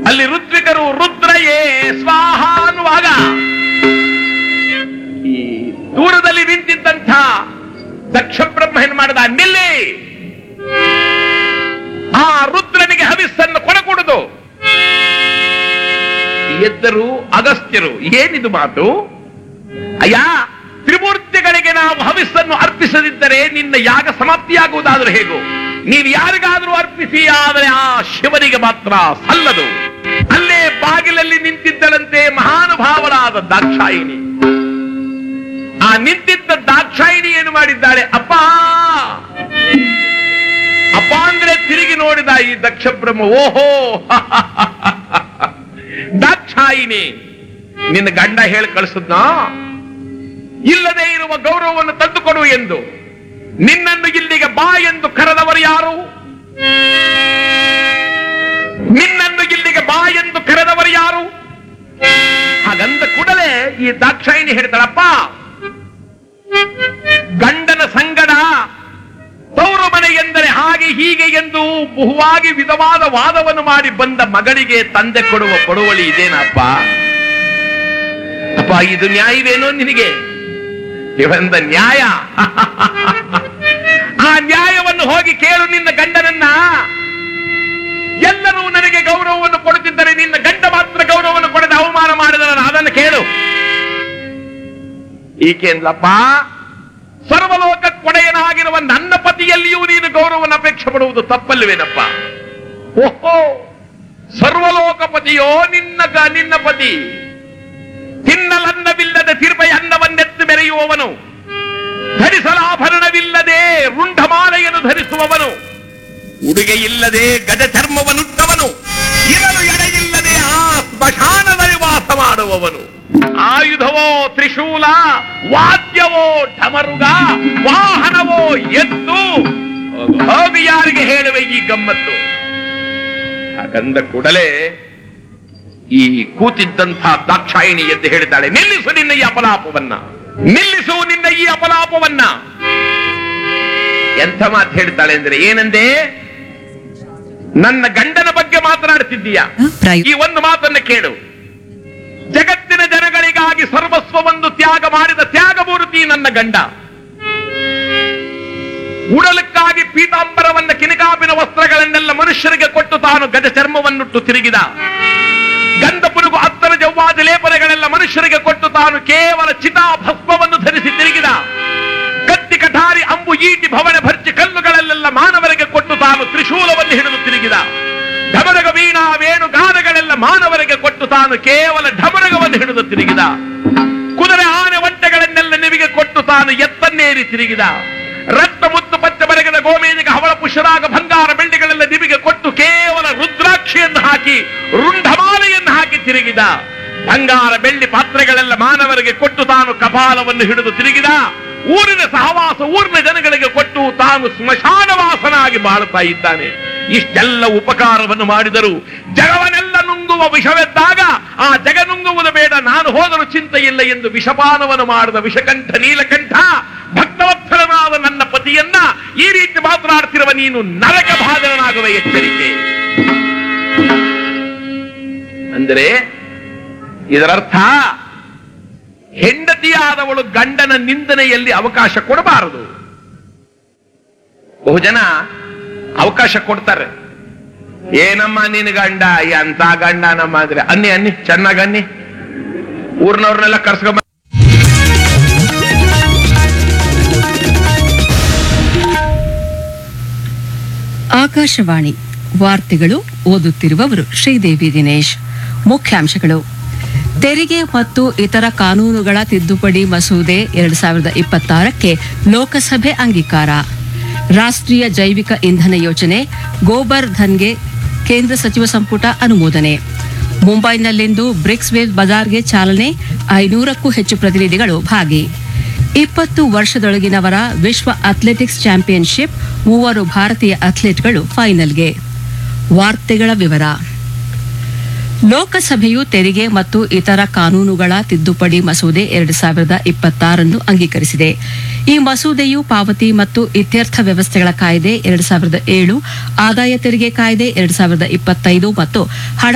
ಅಲ್ಲಿ ಋತ್ವಿಕರು ರುದ್ರಯೇ ಸ್ವಾಹ ಅನ್ನುವಾಗ ಈ ದೂರದಲ್ಲಿ ನಿಂತಿದ್ದಂಥ ದಕ್ಷ ಬ್ರಹ್ಮ ಏನ್ ಮಾಡಿದ ನಿಲ್ಲಿ ಆ ರುದ್ರನಿಗೆ ಹವಿಸ್ಸನ್ನು ಕೊಡಕೂಡದು ಎದ್ದರು ಅಗಸ್ತ್ಯರು ಏನಿದು ಮಾತು ಅಯ್ಯ ತ್ರಿಮೂರ್ತಿಗಳಿಗೆ ನಾವು ಹವಿಸ್ಸನ್ನು ಅರ್ಪಿಸದಿದ್ದರೆ ನಿನ್ನ ಯಾಗ ಸಮಾಪ್ತಿಯಾಗುವುದಾದ್ರೂ ಹೇಗೋ ನೀವು ಯಾರಿಗಾದ್ರೂ ಅರ್ಪಿಸಿ ಆದರೆ ಆ ಶಿವನಿಗೆ ಮಾತ್ರ ಸಲ್ಲದು ಅಲ್ಲೇ ಬಾಗಿಲಲ್ಲಿ ನಿಂತಿದ್ದಳಂತೆ ಮಹಾನುಭಾವರಾದ ದಾಕ್ಷಾಯಿಣಿ ಆ ನಿಂತಿದ್ದ ದಾಕ್ಷಾಯಿಣಿ ಏನು ಮಾಡಿದ್ದಾಳೆ ಅಪ್ಪ ಅಪ್ಪ ಅಂದ್ರೆ ತಿರುಗಿ ನೋಡಿದ ಈ ದಕ್ಷ ಬ್ರಹ್ಮ ಓಹೋ ದಾಕ್ಷಾಯಿನಿ ನಿನ್ನ ಗಂಡ ಹೇಳಿ ಕಳಿಸಿದ್ನ ಇಲ್ಲದೆ ಇರುವ ಗೌರವವನ್ನು ತಂದುಕೊಡು ಎಂದು ನಿನ್ನನ್ನು ಇಲ್ಲಿಗೆ ಬಾ ಎಂದು ಕರೆದವರು ಯಾರು ನಿನ್ನನ್ನು ಇಲ್ಲಿಗೆ ಬಾ ಎಂದು ಕರೆದವರು ಯಾರು ಹಾಗಂದ ಕೂಡಲೇ ಈ ದಾಕ್ಷಾಯಿಣಿ ಹೇಳ್ತಾಳಪ್ಪ ಗಂಡನ ಸಂಗಡ ತವರು ಮನೆ ಎಂದರೆ ಹಾಗೆ ಹೀಗೆ ಎಂದು ಬಹುವಾಗಿ ವಿಧವಾದ ವಾದವನ್ನು ಮಾಡಿ ಬಂದ ಮಗಳಿಗೆ ತಂದೆ ಕೊಡುವ ಕೊಡುವಳಿ ಇದೇನಪ್ಪ ಅಪ್ಪ ಇದು ನ್ಯಾಯವೇನೋ ನಿನಗೆ ಇವಂದ ನ್ಯಾಯ ಆ ನ್ಯಾಯವನ್ನು ಹೋಗಿ ಕೇಳು ನಿನ್ನ ಗಂಡನನ್ನ ಎಲ್ಲರೂ ನನಗೆ ಗೌರವವನ್ನು ಕೊಡುತ್ತಿದ್ದರೆ ನಿನ್ನ ಗಂಡ ಮಾತ್ರ ಗೌರವವನ್ನು ಕೊಡದೆ ಅವಮಾನ ಮಾಡಿದರಲ್ಲ ಅದನ್ನು ಕೇಳು ಈಕೆಂದ್ಲಪ್ಪ ಸರ್ವಲೋಕ ಕೊಡೆಯನಾಗಿರುವ ನನ್ನ ಪತಿಯಲ್ಲಿಯೂ ನೀನು ಗೌರವವನ್ನು ಅಪೇಕ್ಷೆ ಪಡುವುದು ತಪ್ಪಲ್ವೇನಪ್ಪ ಓಹೋ ಸರ್ವಲೋಕಪತಿಯೋ ನಿನ್ನ ಗ- ನಿನ್ನ ಪತಿ ತಿನ್ನಲನ್ನವಿಲ್ಲದೆ ತಿರುಪೈ ಅನ್ನವನ್ನೆತ್ತು ಮೆರೆಯುವವನು ಧರಿಸಲಾಭರಣವಿಲ್ಲದೆ ರುಂಢಮಾಲೆಯನ್ನು ಧರಿಸುವವನು ಉಡುಗೆ ಇಲ್ಲದೆ ಗಜ ಚರ್ಮವನ್ನುಟ್ಟವನು ಇರಲು ಎಡೆಯಿಲ್ಲದೆ ಆ ಸ್ಮಶಾನದಲ್ಲಿ ವಾಸ ಮಾಡುವವನು ಆಯುಧವೋ ತ್ರಿಶೂಲ ವಾದ್ಯವೋ ಢಮರುಗ ವಾಹನವೋ ಎತ್ತು ಹೋಗು, ಹೋಗು ಯಾರಿಗೆ ಹೇಳುವೆ ಈ ಗಮ್ಮತ್ತು ಹಾಗಂದ ಕೂಡಲೇ ಈ ಕೂತಿದ್ದಂಥ ದಾಕ್ಷಾಯಿಣಿ ಎದ್ದು ಹೇಳಿದ್ದಾಳೆ ನಿಲ್ಲಿಸು ನಿನ್ನ ಈ ಅಪಲಾಪವನ್ನ ನಿಲ್ಲಿಸು ನಿನ್ನ ಈ ಅಪಲಾಪವನ್ನ ಎಂಥ ಮಾತು ಹೇಳ್ತಾಳೆ ಅಂದ್ರೆ ಏನಂದೆ ನನ್ನ ಗಂಡನ ಬಗ್ಗೆ ಮಾತನಾಡ್ತಿದ್ದೀಯ ಪ್ರಾಯು- ಈ ಒಂದು ಮಾತನ್ನ ಕೇಳು ಜಗತ್ತಿನ ಜನಗಳಿಗಾಗಿ ಸರ್ವಸ್ವವನ್ನು ತ್ಯಾಗ ಮಾಡಿದ ತ್ಯಾಗಮೂರ್ತಿ ನನ್ನ ಗಂಡ ಉಡಲಕ್ಕಾಗಿ ಪೀತಾಂಬರವನ್ನ ಕಿನಕಾಪಿನ ವಸ್ತ್ರಗಳನ್ನೆಲ್ಲ ಮನುಷ್ಯರಿಗೆ ಕೊಟ್ಟು ತಾನು ಗಜ ಚರ್ಮವನ್ನುಟ್ಟು ತಿರುಗಿದ ಗಂಧ ಪುರುಗು ಅತ್ತರ ಜವ್ವಾದ ಲೇಪನೆಗಳೆಲ್ಲ ಮನುಷ್ಯರಿಗೆ ಕೊಟ್ಟು ತಾನು ಕೇವಲ ಚಿತಾಭಸ್ಮವನ್ನು ಧರಿಸಿ ತಿರುಗಿದ ಕತ್ತಿ ಕಠಾರಿ ಅಂಬು ಈಟಿ ಭವನ ಭರ್ಜಿ ಕಲ್ಲುಗಳಲ್ಲೆಲ್ಲ ಮಾನವರಿಗೆ ಕೊಟ್ಟು ತಾನು ತ್ರಿಶೂಲವನ್ನು ಹಿಡಿದು ತಿರುಗಿದ ಢಮರಗ ವೀಣಾ ವೇಣು ಗಾನಗಳೆಲ್ಲ ಮಾನವರಿಗೆ ಕೊಟ್ಟು ತಾನು ಕೇವಲ ಢಮರಗವನ್ನು ಹಿಡಿದು ತಿರುಗಿದ ಕುದುರೆ ಆನೆ ಒಂಟೆಗಳನ್ನೆಲ್ಲ ನಿಮಗೆ ಕೊಟ್ಟು ತಾನು ಎತ್ತನ್ನೇರಿ ತಿರುಗಿದ ರಕ್ತ ಮುತ್ತು ಪಚ್ಚ ಬರಗದ ಗೋಮೇಜಿಗ ಹವಳ ಪುಷ್ಯರಾಗ ಬಂಗಾರ ಬೆಳ್ಳಿಗಳೆಲ್ಲ ನಿಮಗೆ ಕೊಟ್ಟು ಕೇವಲ ರುದ್ರಾಕ್ಷಿಯನ್ನು ಹಾಕಿ ರುಂಢಮಾಲೆಯನ್ನು ಹಾಕಿ ತಿರುಗಿದ ಬಂಗಾರ ಬೆಳ್ಳಿ ಪಾತ್ರೆಗಳೆಲ್ಲ ಮಾನವರಿಗೆ ಕೊಟ್ಟು ತಾನು ಕಪಾಲವನ್ನು ಹಿಡಿದು ತಿರುಗಿದ ಊರಿನ ಸಹವಾಸ ಊರಿನ ಜನಗಳಿಗೆ ಕೊಟ್ಟು ತಾನು ಸ್ಮಶಾನವಾಸನಾಗಿ ಬಾಳುತ್ತಾ ಇದ್ದಾನೆ ಇಷ್ಟೆಲ್ಲ ಉಪಕಾರವನ್ನು ಮಾಡಿದರು ಜಗವನ್ನೆಲ್ಲ ನುಂಗುವ ವಿಷವೆದ್ದಾಗ ಆ ಜಗ ನುಂಗುವುದು ಬೇಡ ನಾನು ಹೋದರೂ ಚಿಂತೆ ಇಲ್ಲ ಎಂದು ವಿಷಪಾನವನ್ನು ಮಾಡಿದ ವಿಷಕಂಠ ನೀಲಕಂಠ ಭಕ್ತವತ್ಸಲನಾದ ನನ್ನ ಪತಿಯನ್ನ ಈ ರೀತಿ ಮಾತನಾಡ್ತಿರುವ ನೀನು ನರಕ ಬಾಧನಾಗುವ ಎಚ್ಚರಿಕೆ ಅಂದರೆ ಇದರರ್ಥ ಹೆಂಡತಿಯಾದವಳು ಗಂಡನ ನಿಂದನೆಯಲ್ಲಿ ಅವಕಾಶ ಕೊಡಬಾರದು ಬಹುಜನ ಅವಕಾಶ ಕೊಡ್ತಾರೆ ಏನಮ್ಮ ನಿನ್ ಗಂಡ ಎಂತ ಗಂಡ ನಮ್ಮ ಅಂದ್ರೆ ಅನ್ನಿ ಅನ್ನಿ ಚೆನ್ನಾಗ್ ಅನ್ನಿ ಊರ್ನವ್ರನ್ನೆಲ್ಲ ಕರ್ಸ್ಕೊಂಬ ಆಕಾಶವಾಣಿ ವಾರ್ತೆಗಳು ಓದುತ್ತಿರುವವರು ಶ್ರೀದೇವಿ ದಿನೇಶ್ ಮುಖ್ಯಾಂಶಗಳು ತೆರಿಗೆ ಮತ್ತು ಇತರ ಕಾನೂನುಗಳ ತಿದ್ದುಪಡಿ ಮಸೂದೆ ಎರಡ್ ಸಾವಿರದ ಇಪ್ಪತ್ತಾರಕ್ಕೆ ಲೋಕಸಭೆ ಅಂಗೀಕಾರ ರಾಷ್ಟ್ರೀಯ ಜೈವಿಕ ಇಂಧನ ಯೋಜನೆ ಗೋಬರ್ ಧನ್ಗೆ ಕೇಂದ್ರ ಸಚಿವ ಸಂಪುಟ ಅನುಮೋದನೆ ಮುಂಬೈನಲ್ಲಿಂದು ಬ್ರಿಕ್ಸ್ ವೇವ್ ಬಜಾರ್ಗೆ ಚಾಲನೆ ಐನೂರಕ್ಕೂ ಹೆಚ್ಚು ಪ್ರತಿನಿಧಿಗಳು ಭಾಗಿ ಇಪ್ಪತ್ತು ವರ್ಷದೊಳಗಿನವರ ವಿಶ್ವ ಅಥ್ಲೆಟಿಕ್ಸ್ ಚಾಂಪಿಯನ್ಶಿಪ್ ಮೂವರು ಭಾರತೀಯ ಅಥ್ಲೆಟ್ಗಳು ಫೈನಲ್ಗೆ ವಾರ್ತೆಗಳ ವಿವರ ಲೋಕಸಭೆಯು ತೆರಿಗೆ ಮತ್ತು ಇತರ ಕಾನೂನುಗಳ ತಿದ್ದುಪಡಿ ಮಸೂದೆ ಎರಡು ಸಾವಿರದ ಇಪ್ಪತ್ತಾರನ್ನು ಅಂಗೀಕರಿಸಿದೆ ಈ ಮಸೂದೆಯು ಪಾವತಿ ಮತ್ತು ಇತ್ಯರ್ಥ ವ್ಯವಸ್ಥೆಗಳ ಕಾಯ್ದೆ ಎರಡು ಸಾವಿರದ ಏಳು ಆದಾಯ ತೆರಿಗೆ ಕಾಯ್ದೆ ಎರಡು ಸಾವಿರದ ಇಪ್ಪತ್ತೈದು ಮತ್ತು ಹಣ